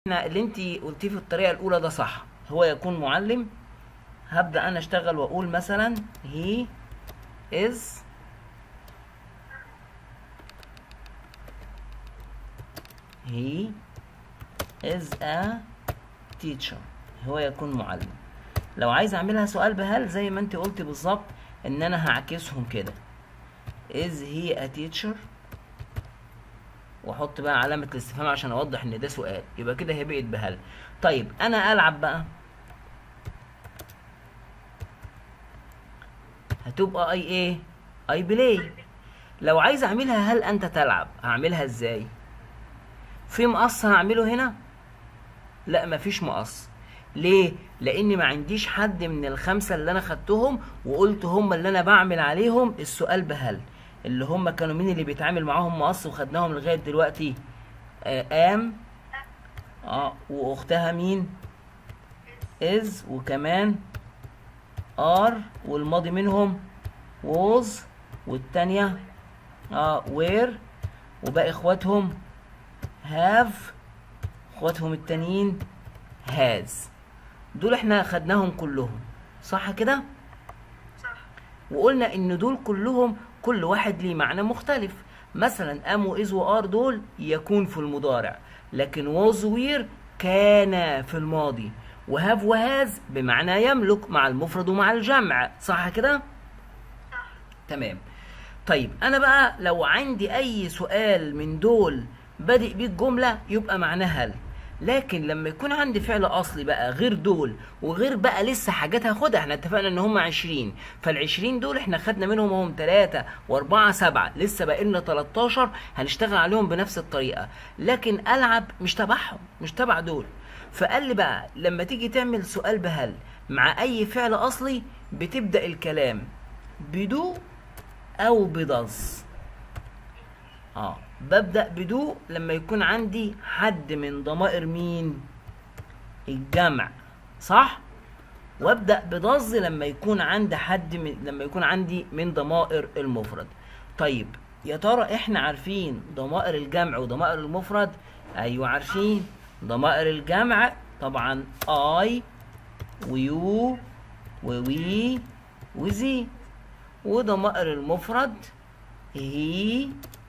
احنا اللي انت قلتيه في الطريقه الاولى ده صح هو يكون معلم هبدا انا اشتغل واقول مثلا he is he is a teacher هو يكون معلم لو عايز اعملها سؤال بهل زي ما انت قلت بالظبط ان انا هعكسهم كده is he a teacher واحط بقى علامة الاستفهام عشان اوضح ان ده سؤال يبقى كده هي بقت بهل طيب انا العب بقى هتبقى اي ايه اي بلاي لو عايز اعملها هل انت تلعب هعملها ازاي في مقص هعمله هنا لا مفيش مقص ليه لان ما عنديش حد من الخمسه اللي انا خدتهم وقلت هم اللي انا بعمل عليهم السؤال بهل اللي هم كانوا مين اللي بيتعامل معاهم مقص وخدناهم لغايه دلوقتي آه ام اه واختها مين از وكمان ار والماضي منهم was والتانية اه where وباقي اخواتهم have اخواتهم التانيين has دول احنا خدناهم كلهم صح كده صح وقلنا ان دول كلهم كل واحد ليه معنى مختلف مثلا ام واز وار دول يكون في المضارع لكن was وير كان في الماضي وهاف وهاز بمعنى يملك مع المفرد ومع الجمع صح كده صح تمام طيب انا بقى لو عندي اي سؤال من دول بادئ بيه الجمله يبقى معناه هل لكن لما يكون عندي فعل اصلي بقى غير دول وغير بقى لسه حاجات هاخدها احنا اتفقنا ان هم 20 فال20 دول احنا خدنا منهم هم 3 و4 7 لسه باقي لنا 13 هنشتغل عليهم بنفس الطريقه لكن العب مش تبعهم مش تبع دول فقال لي بقى لما تيجي تعمل سؤال بهل مع اي فعل اصلي بتبدا الكلام بدو او بدز اه ببدأ بدو لما يكون عندي حد من ضمائر مين الجمع صح وابدأ بضز لما يكون عندي حد من لما يكون عندي من ضمائر المفرد طيب يا ترى احنا عارفين ضمائر الجمع وضمائر المفرد ايوه عارفين ضمائر الجمع طبعا اي ويو ووي وزي وضمائر المفرد هي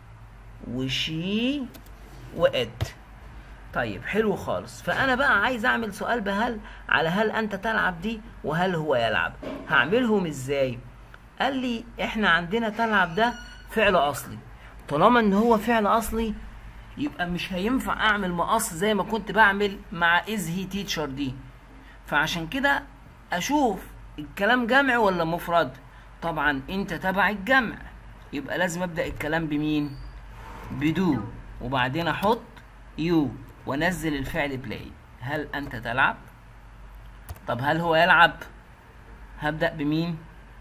وشي وات طيب حلو خالص فانا بقى عايز اعمل سؤال بهل على هل انت تلعب دي وهل هو يلعب هعملهم ازاي قال لي احنا عندنا تلعب ده فعل اصلي طالما ان هو فعل اصلي يبقى مش هينفع اعمل مقص زي ما كنت بعمل مع از هي تيتشر دي فعشان كده اشوف الكلام جمع ولا مفرد طبعا انت تبع الجمع يبقى لازم ابدا الكلام بمين بدو وبعدين احط يو وانزل الفعل بلاي هل انت تلعب طب هل هو يلعب هبدا بمين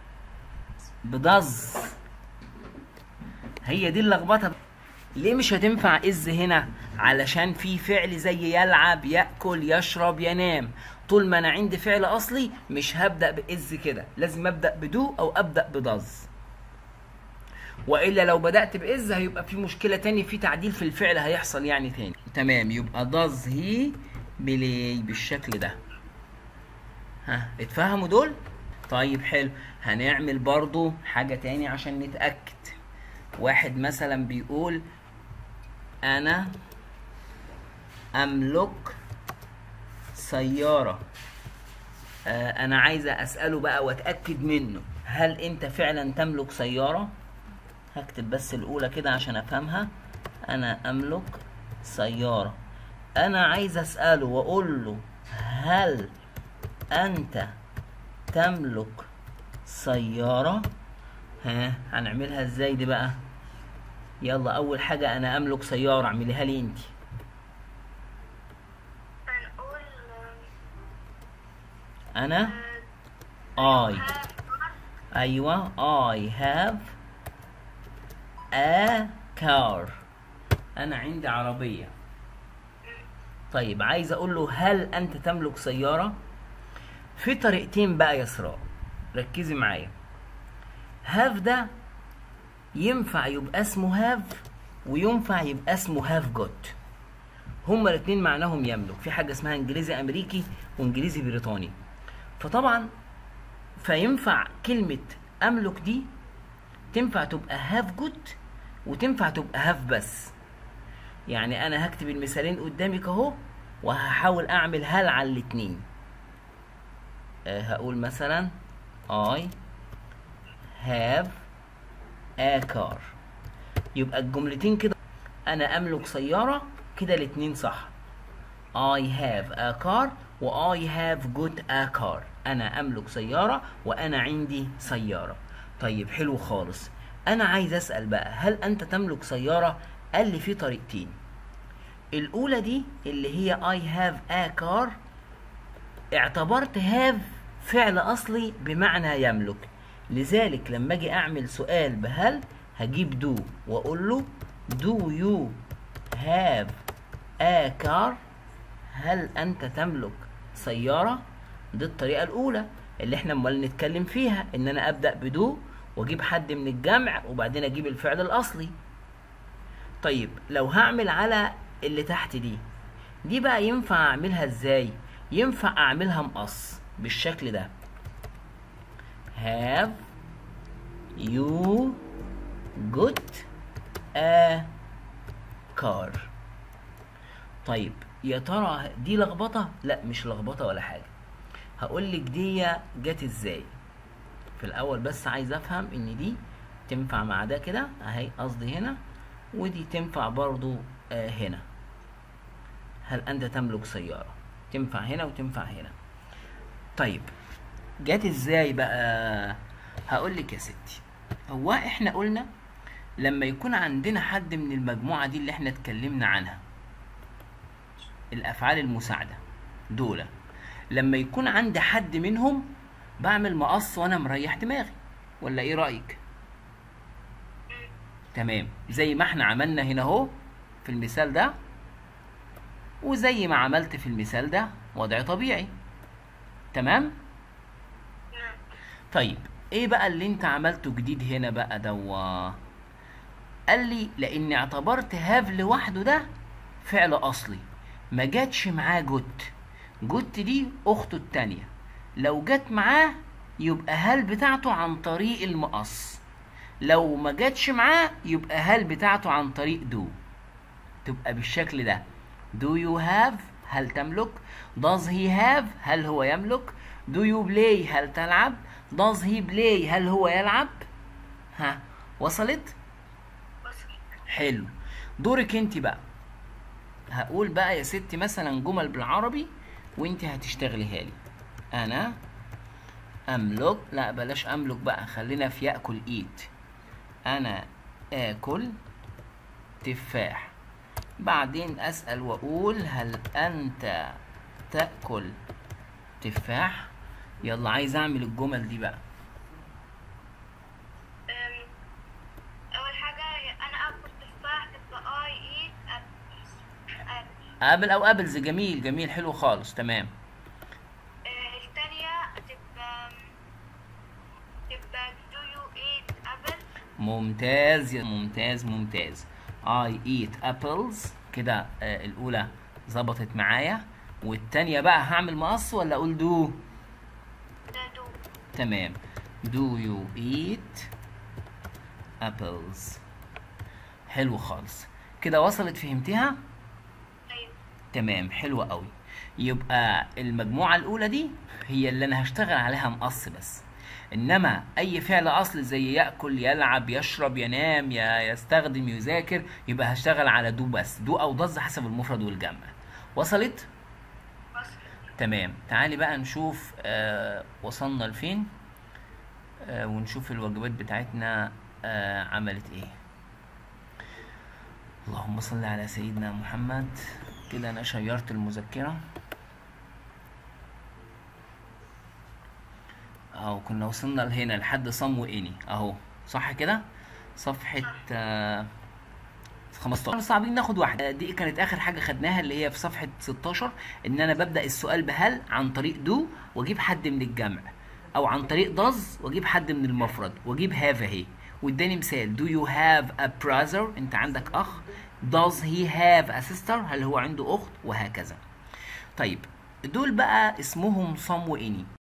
بدز هي دي اللخبطه ليه مش هتنفع از هنا علشان في فعل زي يلعب ياكل يشرب ينام طول ما انا عندي فعل اصلي مش هبدا باز كده لازم ابدا بدو او ابدا بدز والا لو بدات باز هيبقى في مشكله تاني في تعديل في الفعل هيحصل يعني تاني تمام يبقى does هي بلاي بالشكل ده ها اتفهموا دول طيب حلو هنعمل برضو حاجه تاني عشان نتاكد واحد مثلا بيقول انا املك سياره آه انا عايزه اساله بقى واتاكد منه هل انت فعلا تملك سياره هكتب بس الأولى كده عشان أفهمها أنا أملك سيارة أنا عايز أسأله وأقول له هل أنت تملك سيارة؟ ها هنعملها إزاي دي بقى؟ يلا أول حاجة أنا أملك سيارة اعمليها لي أنت هنقول أنا I أيوة I have a car أنا عندي عربية طيب عايز أقول له هل أنت تملك سيارة؟ في طريقتين بقى يا سراء ركزي معايا هاف ده ينفع يبقى اسمه هاف وينفع يبقى اسمه هاف جوت هما الاتنين معناهم يملك في حاجه اسمها انجليزي امريكي وانجليزي بريطاني فطبعا فينفع كلمه املك دي تنفع تبقى هاف جود وتنفع تبقى هاف بس يعني انا هكتب المثالين قدامك اهو وهحاول اعمل هل على الاتنين آه، هقول مثلا I have a car يبقى الجملتين كده انا املك سيارة كده الاتنين صح I have a car و I have got a car انا املك سيارة وانا عندي سيارة طيب حلو خالص انا عايز اسأل بقى هل انت تملك سيارة قال لي في طريقتين الاولى دي اللي هي I have a car اعتبرت have فعل اصلي بمعنى يملك لذلك لما اجي اعمل سؤال بهل هجيب دو واقول له do you have a car هل انت تملك سيارة دي الطريقة الاولى اللي احنا امال نتكلم فيها ان انا ابدأ بدو واجيب حد من الجمع وبعدين اجيب الفعل الاصلي طيب لو هعمل على اللي تحت دي دي بقى ينفع اعملها ازاي ينفع اعملها مقص بالشكل ده have you got a car طيب يا ترى دي لخبطة لا مش لخبطة ولا حاجة هقول لك دي جت ازاي في الاول بس عايز افهم ان دي تنفع مع ده كده اهي قصدي هنا ودي تنفع برضو آه هنا هل انت تملك سيارة تنفع هنا وتنفع هنا طيب جت ازاي بقى هقول لك يا ستي هو احنا قلنا لما يكون عندنا حد من المجموعة دي اللي احنا اتكلمنا عنها الافعال المساعدة دول لما يكون عندي حد منهم بعمل مقص وانا مريح دماغي ولا ايه رأيك تمام زي ما احنا عملنا هنا اهو في المثال ده وزي ما عملت في المثال ده وضع طبيعي تمام نعم طيب ايه بقى اللي انت عملته جديد هنا بقى دوا قال لي لان اعتبرت هاف لوحده ده فعل اصلي ما جاتش معاه جوت جوت دي اخته التانية لو جت معاه يبقى هل بتاعته عن طريق المقص لو ما جاتش معاه يبقى هل بتاعته عن طريق دو تبقى بالشكل ده do you have هل تملك does he have هل هو يملك do you play هل تلعب does he play هل هو يلعب ها وصلت وصل حلو دورك انت بقى هقول بقى يا ستي مثلا جمل بالعربي وانت هتشتغليها لي انا املك لا بلاش املك بقى خلينا في ياكل ايت انا اكل تفاح بعدين اسال واقول هل انت تاكل تفاح يلا عايز اعمل الجمل دي بقى أم، أول حاجة أنا آكل تفاح تبقى I eat apples apples ابل او ابلز جميل جميل حلو خالص تمام آه، التانية تبقى تبقى do you eat apple ممتاز يا ممتاز ممتاز I eat apples كده آه الأولى ظبطت معايا والتانية بقى هعمل مقص ولا أقول دو ده do تمام do you eat apples حلو خالص كده وصلت فهمتها أيوة تمام حلوة قوي يبقى المجموعة الأولى دي هي اللي أنا هشتغل عليها مقص بس إنما أي فعل أصل زي يأكل يلعب يشرب ينام ي- يستخدم يذاكر يبقى هشتغل على دو بس دو أو ضز حسب المفرد والجمع وصلت؟ وصل تمام تعالي بقى نشوف آه وصلنا لفين آه ونشوف الواجبات بتاعتنا آه عملت ايه اللهم صل على سيدنا محمد كده انا شيرت المذكرة اهو كنا وصلنا لهنا لحد صم واني اهو صح كده صفحة آه 15 بس عايزين ناخد واحده دي كانت اخر حاجه خدناها اللي هي في صفحه 16 ان انا ببدا السؤال بهل عن طريق دو واجيب حد من الجمع او عن طريق داز واجيب حد من المفرد واجيب هاف اهي واداني مثال do you have a brother انت عندك اخ does he have a sister هل هو عنده اخت وهكذا طيب دول بقى اسمهم some و any